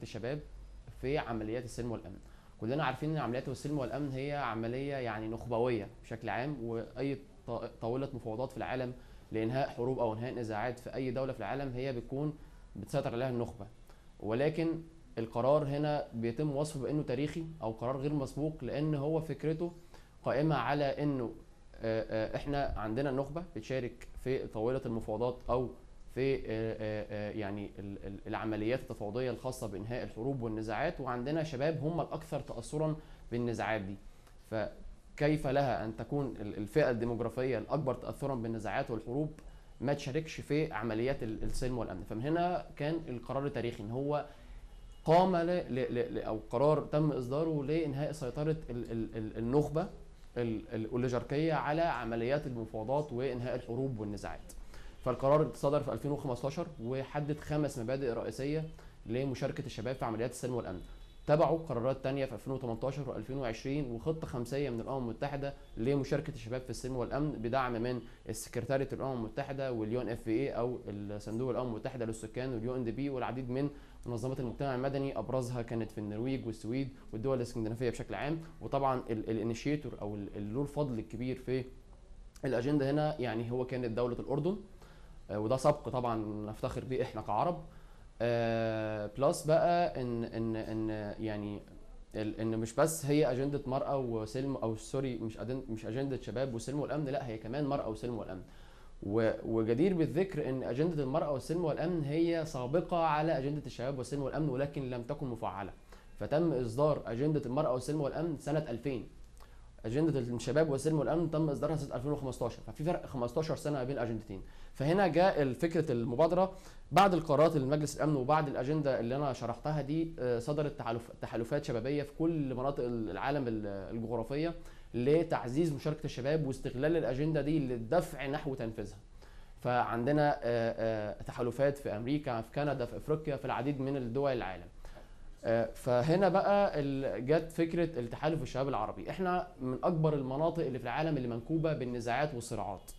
الشباب في عمليات السلم والامن كلنا عارفين ان عمليات السلم والامن هي عمليه يعني نخبويه بشكل عام واي ط- طاوله مفاوضات في العالم لانهاء حروب او انهاء نزاعات في اي دوله في العالم هي بتكون بتسيطر عليها النخبه ولكن القرار هنا بيتم وصفه بانه تاريخي او قرار غير مسبوق لان هو فكرته قائمه على انه آه، آه، احنا عندنا النخبه بتشارك في طاوله المفاوضات او في آه، آه، آه، يعني ال- ال- العمليات التفاوضيه الخاصه بانهاء الحروب والنزاعات وعندنا شباب هم الاكثر تاثرا بالنزاعات دي فكيف لها ان تكون ال- الفئه الديموغرافيه الاكبر تاثرا بالنزاعات والحروب ما تشاركش في عمليات ال- السلم والامن فمن هنا كان القرار التاريخي ان هو قام ل... ل... ل... او قرار تم اصداره لانهاء سيطره ال... ال... ال- النخبه ال- الاوليجاركيه على عمليات المفاوضات وانهاء الحروب والنزاعات فالقرار صدر في 2015 وحدد خمس مبادئ رئيسيه لمشاركه الشباب في عمليات السلم والامن تبعوا قرارات تانية في 2018 و2020 وخطة خمسية من الأمم المتحدة لمشاركة الشباب في السلم والأمن بدعم من السكرتارية الأمم المتحدة واليون اف اي أو الصندوق الأمم المتحدة للسكان واليو ان دي بي والعديد من منظمات المجتمع المدني أبرزها كانت في النرويج والسويد والدول الاسكندنافية بشكل عام وطبعا الانيشيتور أو ال- اللي له الفضل الكبير في الأجندة هنا يعني هو كانت دولة الأردن آه، وده سبق طبعا نفتخر بيه احنا كعرب آه، بلس بقى ان ان ان يعني ال- ان مش بس هي اجنده مراه وسلم او سوري مش أدن- مش اجنده شباب وسلم والامن لا هي كمان مراه وسلم والامن و- وجدير بالذكر ان اجنده المراه والسلم والامن هي سابقه على اجنده الشباب والسلم والامن ولكن لم تكن مفعله فتم اصدار اجنده المراه والسلم والامن سنه 2000 اجنده الشباب والسلم والامن تم اصدارها سنه 2015 ففي فرق 15 سنه ما بين الاجندتين فهنا جاء فكره المبادره بعد القرارات المجلس الامن وبعد الاجنده اللي انا شرحتها دي آه، صدرت تحالف تحالفات شبابيه في كل مناطق العالم ال- الجغرافيه لتعزيز مشاركه الشباب واستغلال الاجنده دي للدفع نحو تنفيذها فعندنا آه، آه، تحالفات في امريكا في كندا في افريقيا في العديد من الدول العالم آه، فهنا بقى ال- جت فكره التحالف الشباب العربي احنا من اكبر المناطق اللي في العالم اللي منكوبه بالنزاعات والصراعات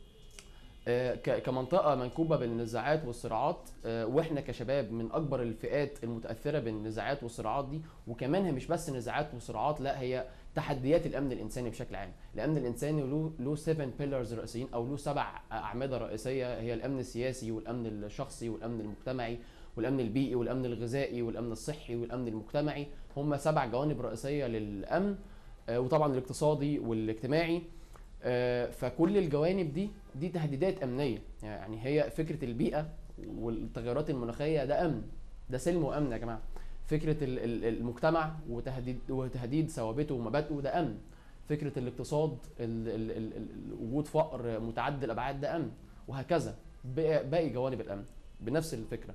آه، ك- كمنطقه منكوبه بالنزاعات والصراعات آه، واحنا كشباب من اكبر الفئات المتاثره بالنزاعات والصراعات دي وكمان هي مش بس نزاعات وصراعات لا هي تحديات الامن الانساني بشكل عام الامن الانساني له له 7 بيلرز رئيسيين او له سبع اعمده رئيسيه هي الامن السياسي والامن الشخصي والامن المجتمعي والامن البيئي والامن الغذائي والامن الصحي والامن المجتمعي هم سبع جوانب رئيسيه للامن آه، وطبعا الاقتصادي والاجتماعي آه، فكل الجوانب دي دي تهديدات امنيه يعني هي فكره البيئه والتغيرات المناخيه ده امن ده سلم وامن يا جماعه فكره ال- ال- المجتمع وتهديد وتهديد ثوابته ومبادئه ده امن فكره الاقتصاد ال- ال- ال- ال- وجود فقر متعدد الابعاد ده امن وهكذا باقي باقي جوانب الامن بنفس الفكره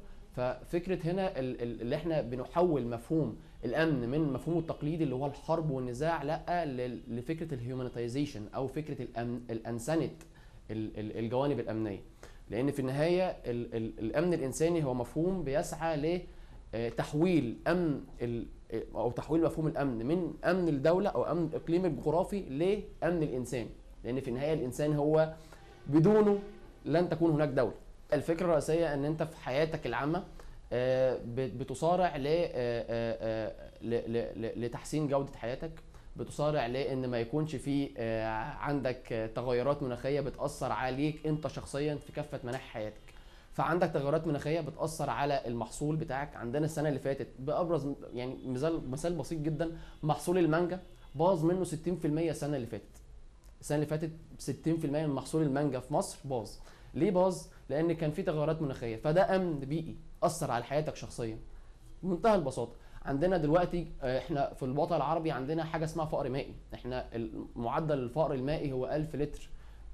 ففكره هنا ال- ال- اللي احنا بنحول مفهوم الامن من مفهومه التقليدي اللي هو الحرب والنزاع لا ل- لفكره الهيومانيتايزيشن او فكره الأمن الانسنه ال- ال- الجوانب الامنيه لان في النهايه ال- ال- الامن الانساني هو مفهوم بيسعى ل آه، تحويل امن ال- او تحويل مفهوم الامن من امن الدوله او امن الاقليم الجغرافي لامن الانسان لان في النهايه الانسان هو بدونه لن تكون هناك دوله الفكره الرئيسيه ان انت في حياتك العامه آه، بت- بتصارع ل- آه، آه، آه، ل- ل- ل- لتحسين جوده حياتك بتصارع لان ما يكونش في آه، عندك آه، تغيرات مناخيه بتاثر عليك انت شخصيا في كافه مناحي حياتك فعندك تغيرات مناخيه بتاثر على المحصول بتاعك عندنا السنه اللي فاتت بابرز يعني مثال مثال بسيط جدا محصول المانجا باظ منه 60% السنه اللي فاتت السنه اللي فاتت 60% من محصول المانجا في مصر باظ ليه باظ لان كان في تغيرات مناخيه فده امن بيئي اثر على حياتك شخصيا بمنتهى البساطه عندنا دلوقتي آه، احنا في الوطن العربي عندنا حاجه اسمها فقر مائي احنا معدل الفقر المائي هو 1000 لتر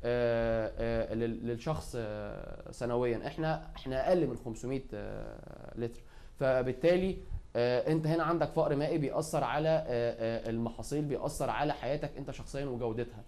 آه، آه، لل- للشخص آه، سنويا احنا احنا اقل من 500 آه، لتر فبالتالي آه، انت هنا عندك فقر مائي بيأثر على آه، آه، المحاصيل بيأثر على حياتك انت شخصيا وجودتها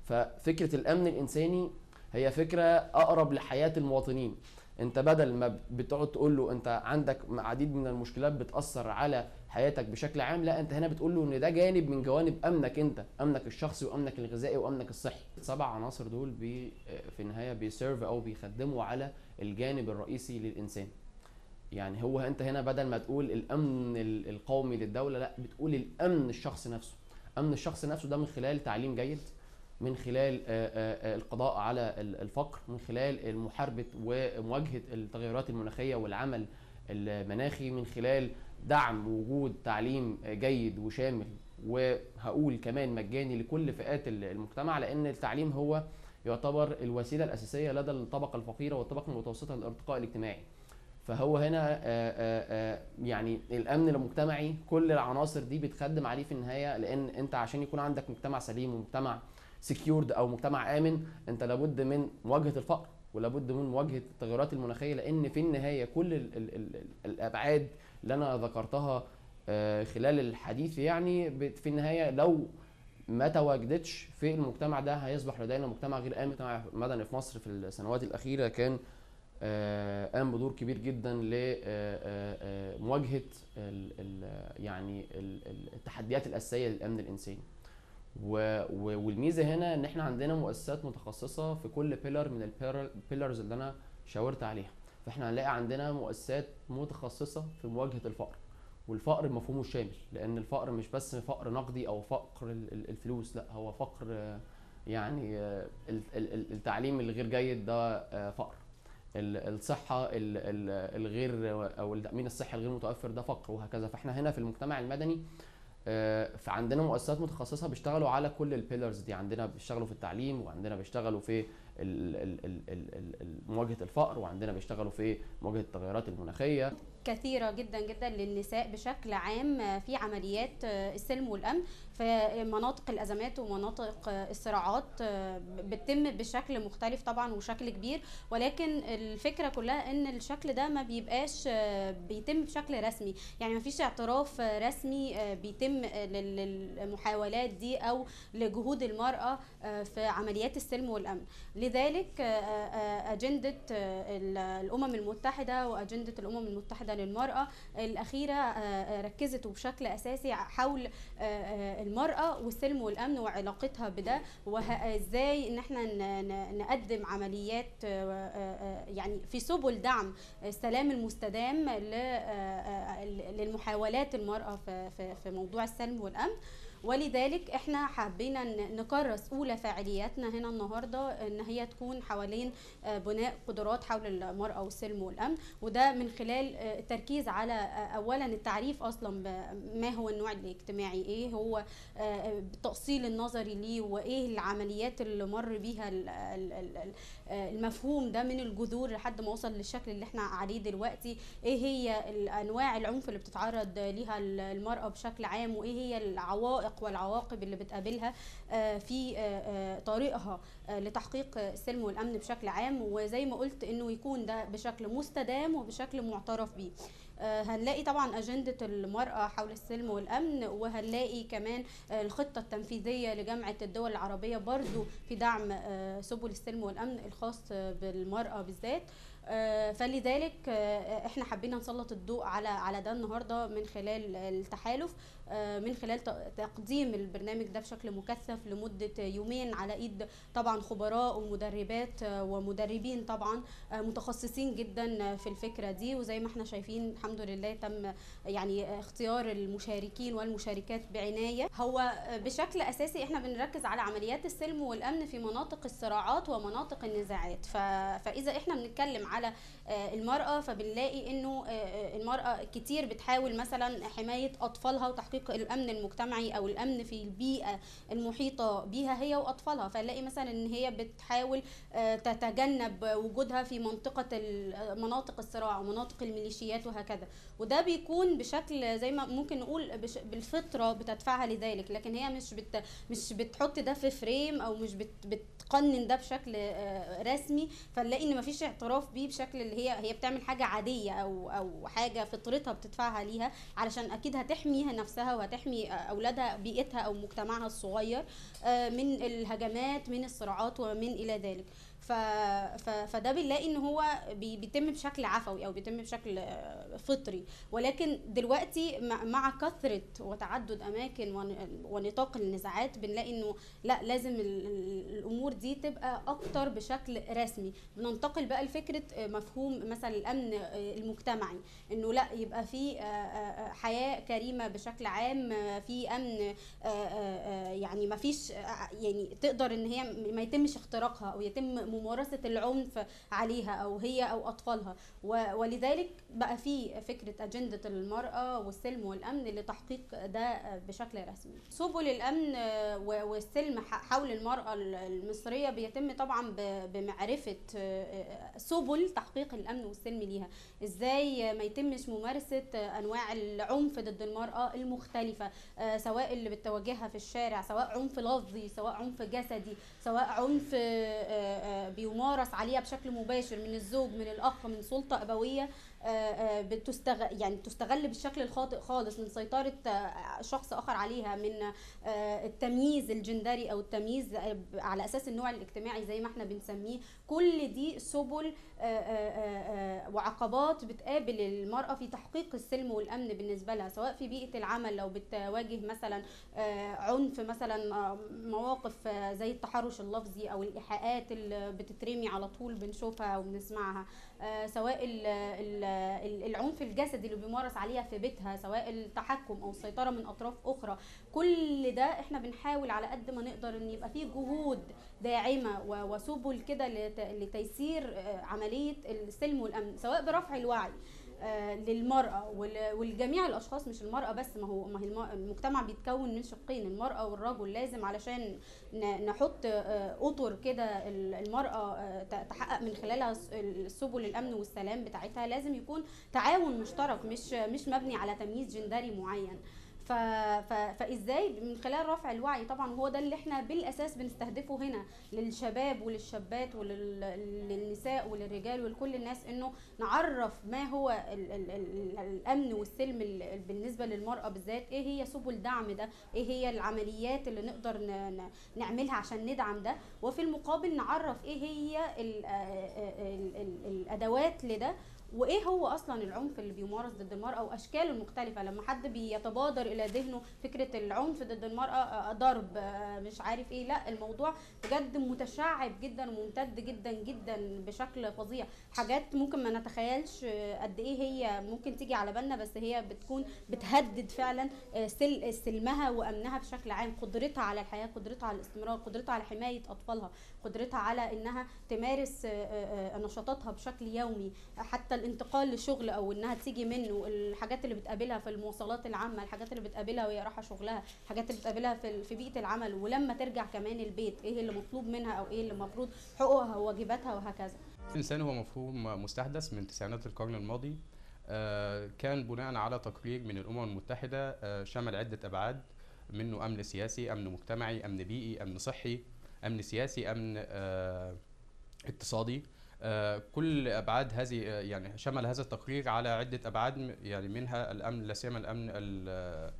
ففكره الامن الانساني هي فكره اقرب لحياه المواطنين انت بدل ما بتقعد تقول له انت عندك عديد من المشكلات بتاثر على حياتك بشكل عام لا انت هنا بتقول له ان ده جانب من جوانب امنك انت امنك الشخصي وامنك الغذائي وامنك الصحي السبع عناصر دول بي في النهايه بيسيرف او بيخدموا على الجانب الرئيسي للانسان يعني هو انت هنا بدل ما تقول الامن ال- القومي للدوله لا بتقول الامن الشخص نفسه امن الشخص نفسه ده من خلال تعليم جيد من خلال آه، آه، آه، القضاء على ال- الفقر من خلال محاربه ومواجهه التغيرات المناخيه والعمل المناخي من خلال دعم وجود تعليم جيد وشامل وهقول كمان مجاني لكل فئات ال- المجتمع لان التعليم هو يعتبر الوسيله الاساسيه لدى الطبقه الفقيره والطبقه المتوسطه للارتقاء الاجتماعي فهو هنا آه، آه، آه، يعني الامن المجتمعي كل العناصر دي بتخدم عليه في النهايه لان انت عشان يكون عندك مجتمع سليم ومجتمع سكيورد او مجتمع امن انت لابد من مواجهه الفقر ولابد من مواجهه التغيرات المناخيه لان في النهايه كل ال ال ال ال الابعاد اللي انا ذكرتها آه، خلال الحديث يعني بت- في النهايه لو ما تواجدتش في المجتمع ده هيصبح لدينا مجتمع غير امن المجتمع المدني في مصر في السنوات الاخيره كان آه، قام بدور كبير جدا لمواجهه يعني ال- ال- التحديات الاساسيه للامن الانساني و- و- والميزه هنا ان احنا عندنا مؤسسات متخصصه في كل بيلر من البيلرز اللي انا شاورت عليها فاحنا هنلاقي عندنا مؤسسات متخصصه في مواجهه الفقر والفقر مفهومه الشامل لان الفقر مش بس فقر نقدي او فقر ال- ال- الفلوس لا هو فقر آه، يعني آه، ال- ال- ال- التعليم الغير جيد ده آه، فقر ال- الصحه ال- ال- الغير او التامين الصحي الغير متوفر ده فقر وهكذا فاحنا هنا في المجتمع المدني آه، فعندنا مؤسسات متخصصه بيشتغلوا على كل البيلرز دي عندنا بيشتغلوا في التعليم وعندنا بيشتغلوا في ال- ال- ال- ال- ال- ال- مواجهه الفقر وعندنا بيشتغلوا في مواجهه التغيرات المناخيه كثيرة جدا جدا للنساء بشكل عام في عمليات السلم والأمن في مناطق الأزمات ومناطق الصراعات بتتم بشكل مختلف طبعا وشكل كبير ولكن الفكرة كلها ان الشكل ده ما بيبقاش بيتم بشكل رسمي يعني ما فيش اعتراف رسمي بيتم لل- للمحاولات دي او لجهود المرأة في عمليات السلم والأمن لذلك أجندة الأمم المتحدة وأجندة الأمم المتحدة للمرأة الأخيرة ركزت بشكل أساسي حول المرأة والسلم والأمن وعلاقتها بده وازاي ان احنا ن- ن- نقدم عمليات يعني في سبل دعم السلام المستدام ل- للمحاولات المرأة في- في في موضوع السلم والأمن ولذلك احنا حبينا ن- نكرس اولى فعالياتنا هنا النهارده ان هي تكون حوالين آه، بناء قدرات حول المراه والسلم والامن وده من خلال آه، التركيز على آه، اولا التعريف اصلا بما هو النوع الاجتماعي ايه هو آه، التأصيل النظري ليه وايه العمليات اللي مر بيها ال- ال- ال- ال- آه، المفهوم ده من الجذور لحد ما وصل للشكل اللي احنا عليه دلوقتي ايه هي انواع العنف اللي بتتعرض ليها ال- المرأة بشكل عام وايه هي العوائق والعواقب اللي بتقابلها آه، في آه، آه، طريقها آه، لتحقيق السلم والامن بشكل عام وزي ما قلت انه يكون ده بشكل مستدام وبشكل معترف بيه آه، هنلاقي طبعا أجندة المرأة حول السلم والأمن وهنلاقي كمان آه، الخطة التنفيذية لجامعة الدول العربية برضو في دعم آه، سبل السلم والأمن الخاص آه، بالمرأة بالذات آه، فلذلك آه، احنا حبينا نسلط الضوء على على ده النهارده من خلال التحالف آه، من خلال ت- تقديم البرنامج ده بشكل مكثف لمده يومين على ايد طبعا خبراء ومدربات آه، ومدربين طبعا آه، متخصصين جدا في الفكره دي وزي ما احنا شايفين الحمد لله تم يعني اختيار المشاركين والمشاركات بعنايه هو بشكل اساسي احنا بنركز على عمليات السلم والامن في مناطق الصراعات ومناطق النزاعات ف... فاذا احنا بنتكلم على آه، المراه فبنلاقي انه آه، آه، المراه كتير بتحاول مثلا حمايه اطفالها وتحقيق الامن المجتمعي او الامن في البيئه المحيطه بيها هي واطفالها فنلاقي مثلا ان هي بتحاول آه، تتجنب وجودها في منطقه ال- مناطق الصراع ومناطق الميليشيات وهكذا وده بيكون بشكل زي ما ممكن نقول بش- بالفطره بتدفعها لذلك لكن هي مش بت مش بتحط ده في فريم او مش بت بتقنن ده بشكل آه، رسمي فنلاقي ان مفيش اعتراف بيه بشكل اللي هي هي بتعمل حاجه عاديه او او حاجه فطرتها بتدفعها ليها علشان اكيد هتحميها نفسها وهتحمي آه، اولادها بيئتها او مجتمعها الصغير آه، من الهجمات من الصراعات ومن الى ذلك ف... ف... فده بنلاقي ان هو بي... بيتم بشكل عفوي او بيتم بشكل آه، فطري ولكن دلوقتي مع- مع كثره وتعدد اماكن ون... ونطاق النزاعات بنلاقي انه لا لازم ال... ال- الامور دي تبقى اكتر بشكل رسمي بننتقل بقى لفكره آه، مفهوم مثلا الامن آه، المجتمعي انه لا يبقى في آه، آه، آه، حياه كريمه بشكل عام آه، في امن آه، آه، آه، يعني ما فيش آه، يعني تقدر ان هي ما يتمش اختراقها او يتم ممارسه العنف عليها او هي او اطفالها و- ولذلك بقى في فكره اجنده المراه والسلم والامن لتحقيق ده آه، بشكل رسمي سبل الامن آه، و- والسلم ح- حول المراه ال- المصريه بيتم طبعا ب- بمعرفه آه، آه، سبل تحقيق الامن والسلم ليها ازاي ما يتمش ممارسه آه، انواع العنف ضد المراه المختلفه آه، سواء اللي بتواجهها في الشارع سواء عنف لفظي سواء عنف جسدي سواء عنف آه، آه، بيمارس عليها بشكل مباشر من الزوج من الاخ من سلطه ابويه آه، آه، بتستغل يعني تستغل بالشكل الخاطئ خالص من سيطره آه، شخص اخر عليها من آه، التمييز الجندري او التمييز آه، على اساس النوع الاجتماعي زي ما احنا بنسميه كل دي سبل آه، آه، آه، آه، وعقبات بتقابل المرأة في تحقيق السلم والأمن بالنسبة لها سواء في بيئة العمل لو بتواجه مثلا آه، عنف مثلا آه، مواقف آه، زي التحرش اللفظي أو الإيحاءات اللي بتترمي على طول بنشوفها وبنسمعها آه، سواء ال- ال- ال- العنف الجسدي اللي بيمارس عليها في بيتها سواء التحكم أو السيطرة من أطراف أخرى كل ده احنا بنحاول على قد ما نقدر ان يبقى فيه جهود داعمه و- وسبل كده لت- لتيسير آه، عمليه السلم والامن سواء برفع الوعي آه، للمرأة ول- ولجميع الأشخاص مش المرأة بس ما هو ما هي الم- المجتمع بيتكون من شقين المرأة والرجل لازم علشان ن- نحط آه، أطر كده ال- المرأة آه، ت- تحقق من خلالها س- السبل الأمن والسلام بتاعتها لازم يكون تعاون مشترك مش مش مبني على تمييز جندري معين ف... ف... فازاي من خلال رفع الوعي طبعا هو ده اللي احنا بالاساس بنستهدفه هنا للشباب وللشابات وللنساء وللرجال ولكل الناس انه نعرف ما هو ال... ال... ال... الامن والسلم ال... بالنسبه للمراه بالذات ايه هي سبل دعم ده ايه هي العمليات اللي نقدر ن... ن... نعملها عشان ندعم ده وفي المقابل نعرف ايه هي ال... ال... ال... الادوات لده وايه هو اصلا العنف اللي بيمارس ضد المراه واشكاله المختلفه لما حد بيتبادر الى ذهنه فكره العنف ضد المراه آه، ضرب آه، مش عارف ايه لا الموضوع بجد متشعب جدا وممتد جدا جدا بشكل فظيع حاجات ممكن ما نتخيلش آه، قد ايه هي ممكن تيجي على بالنا بس هي بتكون بتهدد فعلا آه، سل سلمها وامنها بشكل عام قدرتها على الحياه قدرتها على الاستمرار قدرتها على حمايه اطفالها قدرتها على انها تمارس آه، آه، آه، نشاطاتها بشكل يومي حتى الانتقال لشغل او انها تيجي منه الحاجات اللي بتقابلها في المواصلات العامه الحاجات اللي بتقابلها وهي رايحه شغلها الحاجات اللي بتقابلها في في بيئه العمل ولما ترجع كمان البيت ايه اللي مطلوب منها او ايه اللي المفروض حقوقها وواجباتها وهكذا الإنسان هو مفهوم مستحدث من تسعينات القرن الماضي آه، كان بناء على تقرير من الأمم المتحدة آه، شمل عدة أبعاد منه أمن سياسي أمن مجتمعي أمن بيئي أمن صحي أمن سياسي أمن آه، اقتصادي آه، كل أبعاد هذه آه، يعني شمل هذا التقرير على عدة أبعاد م- يعني منها الأمن لا سيما الأمن ال-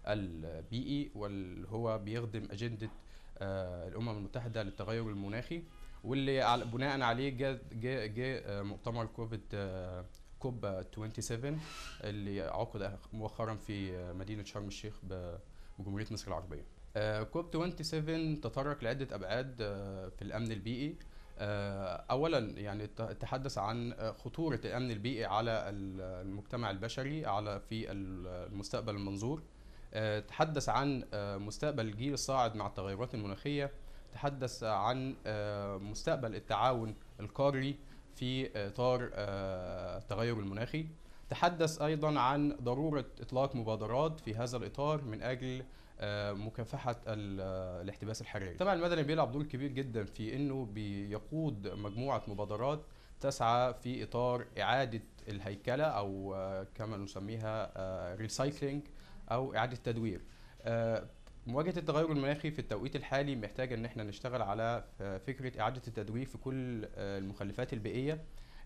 البيئي واللي هو بيخدم أجندة آه، الأمم المتحدة للتغير المناخي واللي على بناء عليه جاء جاء جاء مؤتمر كوفيد آه، كوب 27 اللي عقد مؤخرا في آه، مدينه شرم الشيخ ب- بجمهوريه مصر العربيه. آه، كوب 27 تطرق لعده ابعاد آه، في الامن البيئي آه، اولا يعني ت- تحدث عن آه، خطوره الامن البيئي على ال- المجتمع البشري على في ال- المستقبل المنظور آه، تحدث عن آه، مستقبل الجيل الصاعد مع التغيرات المناخيه تحدث عن آه، مستقبل التعاون القاري في اطار آه، التغير المناخي تحدث ايضا عن ضروره اطلاق مبادرات في هذا الاطار من اجل آه، مكافحه ال- آه، الاحتباس الحراري. المجتمع المدني بيلعب دور كبير جدا في انه بيقود مجموعه مبادرات تسعى في اطار اعاده الهيكله او آه، كما نسميها ريسايكلينج او اعاده تدوير. آه، مواجهه التغير المناخي في التوقيت الحالي محتاجه ان احنا نشتغل على ف- فكره اعاده التدوير في كل آه، المخلفات البيئيه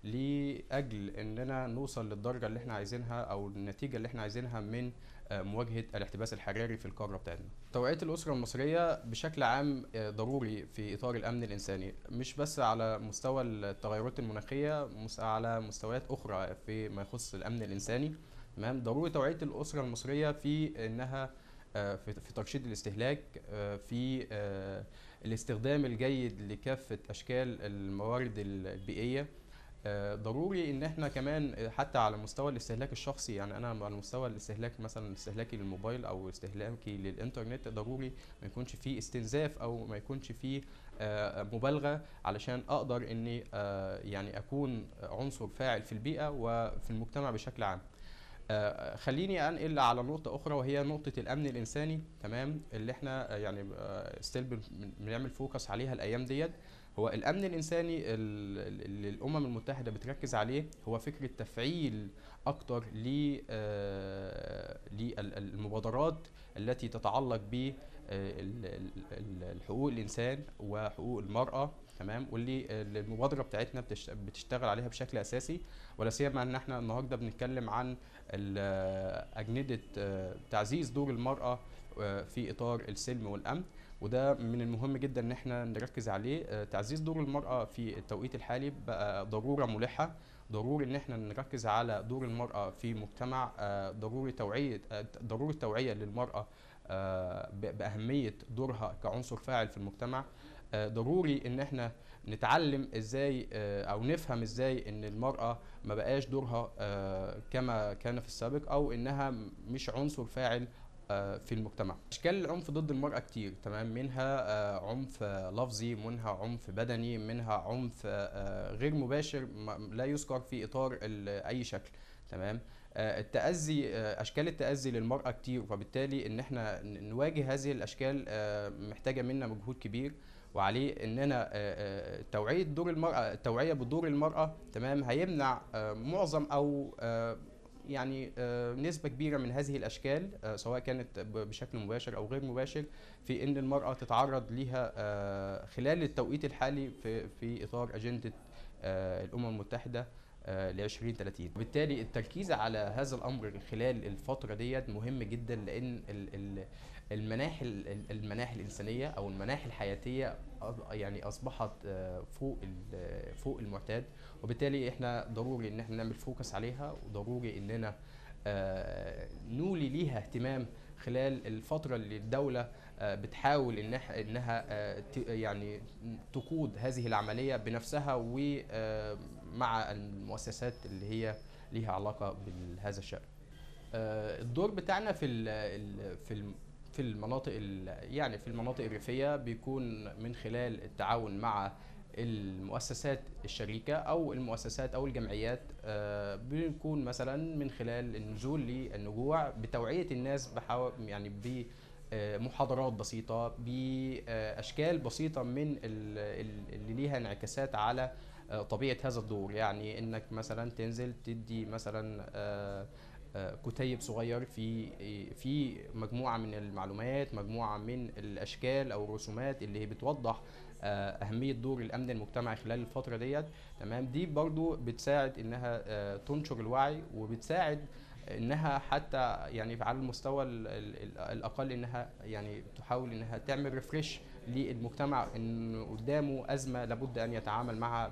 لاجل اننا نوصل للدرجه اللي احنا عايزينها او النتيجه اللي احنا عايزينها من آه، مواجهه الاحتباس الحراري في القاره بتاعتنا. توعيه الاسره المصريه بشكل عام آه، ضروري في اطار الامن الانساني مش بس على مستوى التغيرات المناخيه مس- على مستويات اخرى فيما يخص الامن الانساني تمام ضروري توعيه الاسره المصريه في انها آه، في في ترشيد الاستهلاك آه، في آه، الاستخدام الجيد لكافه اشكال الموارد البيئيه آه، ضروري ان احنا كمان آه، حتى على مستوى الاستهلاك الشخصي يعني انا على مستوى الاستهلاك مثلا استهلاكي للموبايل او استهلاكي للانترنت ضروري ما يكونش فيه استنزاف او ما يكونش فيه آه، مبالغه علشان اقدر اني آه، يعني اكون عنصر فاعل في البيئه وفي المجتمع بشكل عام آه، خليني انقل على نقطة أخرى وهي نقطة الأمن الإنساني تمام اللي احنا آه، يعني ستيل بنعمل فوكس عليها الأيام ديت هو الأمن الإنساني ال- ال- اللي الأمم المتحدة بتركز عليه هو فكرة تفعيل أكتر ل آه، للمبادرات التي تتعلق ب آه، ال- ال- ال- الحقوق الإنسان وحقوق المرأة تمام واللي اللي المبادرة بتاعتنا بتش- بتشتغل عليها بشكل أساسي ولا سيما ان احنا النهارده بنتكلم عن ال- اجنده آه، تعزيز دور المراه آه، في اطار السلم والامن وده من المهم جدا ان احنا نركز عليه آه، تعزيز دور المراه في التوقيت الحالي بقى ضروره ملحه ضروري ان احنا نركز على دور المراه في مجتمع آه، ضروري توعيه آه، ضروري التوعيه للمراه آه، ب- باهميه دورها كعنصر فاعل في المجتمع آه، ضروري ان احنا نتعلم ازاي آه، او نفهم ازاي ان المراه ما بقاش دورها آه، كما كان في السابق او انها مش عنصر فاعل آه، في المجتمع اشكال العنف ضد المراه كتير تمام منها آه، عنف آه، لفظي منها عنف بدني منها عنف آه، غير مباشر ما- لا يذكر في اطار ال- اي شكل تمام آه، التأذي آه، أشكال التأذي للمرأة كتير وبالتالي إن إحنا ن- نواجه هذه الأشكال آه، محتاجة منا مجهود كبير وعليه اننا آه، آه، توعيه دور المراه التوعيه بدور المراه تمام هيمنع آه، معظم او آه، يعني آه، نسبه كبيره من هذه الاشكال آه، سواء كانت ب- بشكل مباشر او غير مباشر في ان المراه تتعرض ليها آه، خلال التوقيت الحالي في في اطار اجنده آه، الامم المتحده ل 2030 وبالتالي التركيز على هذا الامر خلال الفتره ديت مهم جدا لان ال- ال- المناحي ال- المناحي الانسانيه او المناحي الحياتيه أص- يعني اصبحت آه، فوق ال- فوق المعتاد وبالتالي احنا ضروري ان احنا نعمل فوكس عليها وضروري اننا آه، نولي ليها اهتمام خلال الفترة اللي الدولة آه، بتحاول إنها إنها آه، ت- يعني تقود هذه العملية بنفسها ومع المؤسسات اللي هي ليها علاقة بهذا الشأن. آه، الدور بتاعنا في ال ال- في الم- في المناطق ال- يعني في المناطق الريفيه بيكون من خلال التعاون مع المؤسسات الشريكه او المؤسسات او الجمعيات آه، بنكون مثلا من خلال النزول للنجوع بتوعيه الناس بحاول يعني بمحاضرات بسيطه باشكال بسيطه من ال- ال- اللي ليها انعكاسات على آه، طبيعه هذا الدور يعني انك مثلا تنزل تدي مثلا آه، آه، كتيب صغير في في مجموعه من المعلومات مجموعه من الاشكال او الرسومات اللي هي بتوضح آه، اهميه دور الامن المجتمعي خلال الفتره ديت تمام دي برضو بتساعد انها آه، تنشر الوعي وبتساعد انها حتى يعني على المستوى ال- ال- ال- الاقل انها يعني تحاول انها تعمل ريفرش للمجتمع ان قدامه ازمه لابد ان يتعامل معها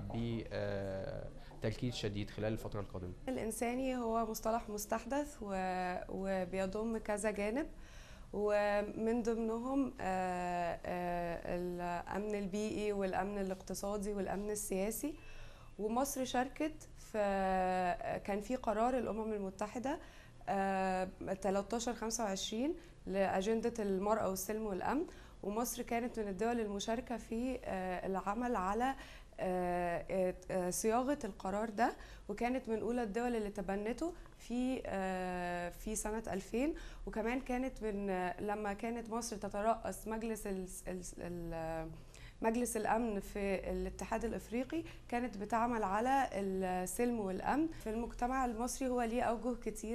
بتركيز شديد خلال الفتره القادمه الإنساني هو مصطلح مستحدث و- وبيضم كذا جانب ومن ضمنهم آه، آه، الأمن البيئي والأمن الاقتصادي والأمن السياسي ومصر شاركت في كان في قرار الأمم المتحدة آه، 13 25 لأجندة المرأة والسلم والأمن ومصر كانت من الدول المشاركة في آه، العمل على آه، آه، آه، صياغة القرار ده وكانت من أولى الدول اللي تبنته في آه، في سنة 2000 وكمان كانت من آه، لما كانت مصر تترأس مجلس ال ال ال مجلس الأمن في الاتحاد الإفريقي كانت بتعمل على السلم والأمن في المجتمع المصري هو ليه أوجه كتيرة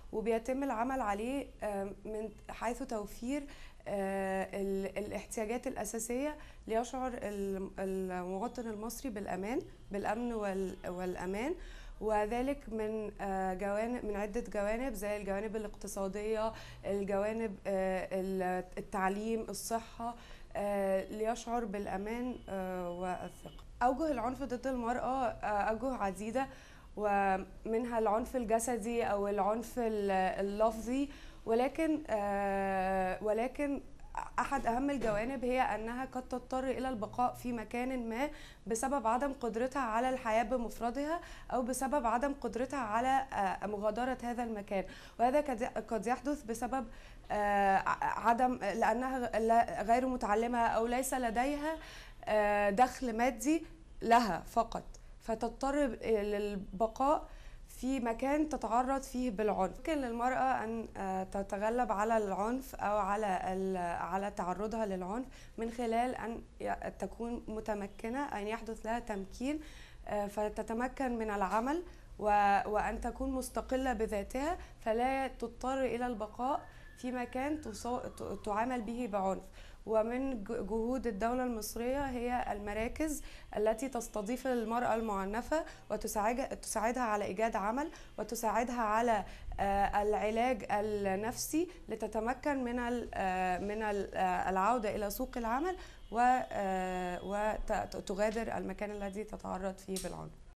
وبيتم العمل عليه آه، من حيث توفير آه، ال- الاحتياجات الأساسية ليشعر الم- المواطن المصري بالأمان بالأمن وال- والأمان وذلك من آه، جوانب من عدة جوانب زي الجوانب الاقتصادية الجوانب آه، ال- التعليم الصحة آه، ليشعر بالأمان آه، والثقة أوجه العنف ضد المرأة آه، أوجه عديدة ومنها العنف الجسدي أو العنف ال- اللفظي ولكن آه، ولكن أحد أهم الجوانب هي أنها قد تضطر إلى البقاء في مكان ما بسبب عدم قدرتها على الحياة بمفردها أو بسبب عدم قدرتها على آه، مغادرة هذا المكان وهذا قد- قد يحدث بسبب آه، ع- عدم لأنها لا- غير متعلمة أو ليس لديها آه، دخل مادي لها فقط فتضطر للبقاء في مكان تتعرض فيه بالعنف يمكن للمرأة أن آه، تتغلب على العنف أو على ال- على تعرضها للعنف من خلال أن ي- تكون متمكنة أن يحدث لها تمكين آه، فتتمكن من العمل و- وأن تكون مستقلة بذاتها فلا تضطر إلى البقاء في مكان تصا- ت- تعامل به بعنف ومن ج- جهود الدولة المصرية هي المراكز التي تستضيف المرأة المعنفة وتساعد- تساعدها على إيجاد عمل وتساعدها على آه، العلاج النفسي لتتمكن من ال- آه، من ال- آه، العودة إلى سوق العمل وتغادر المكان الذي تتعرض فيه بالعنف